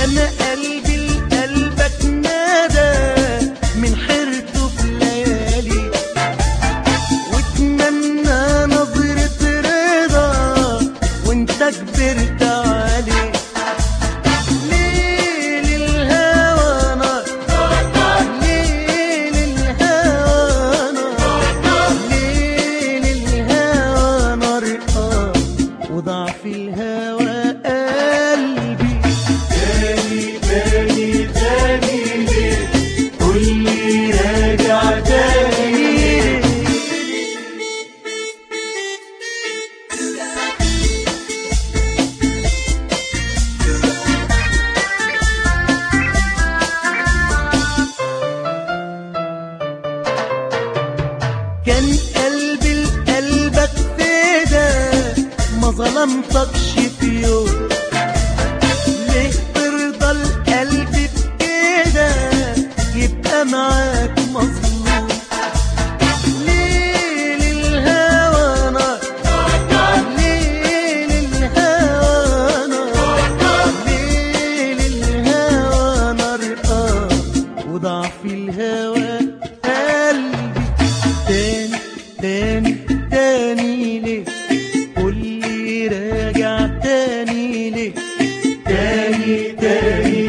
كان قلبي لقلبك نادى من حيرته في الليالي واتمنى نظرة رضا وانت كبرت عليه ليل الهوى نار ليل الهوى نار ليل الهوى نار آه وضعف الهوى قلبي تاني تاني تاني ليه قولي راجع تاني ليه كان قلبي لقلبك فدا ما ظلمتكش في يوم ليه ترضى القلب بكده يبقى معاك مظلوم ليل الهوى نار ليل الهوى نار ليل الهوى نار آه وضعف الهوى قلبي تاني تاني تاني ليه قولي راجع تاني ليه تاني تاني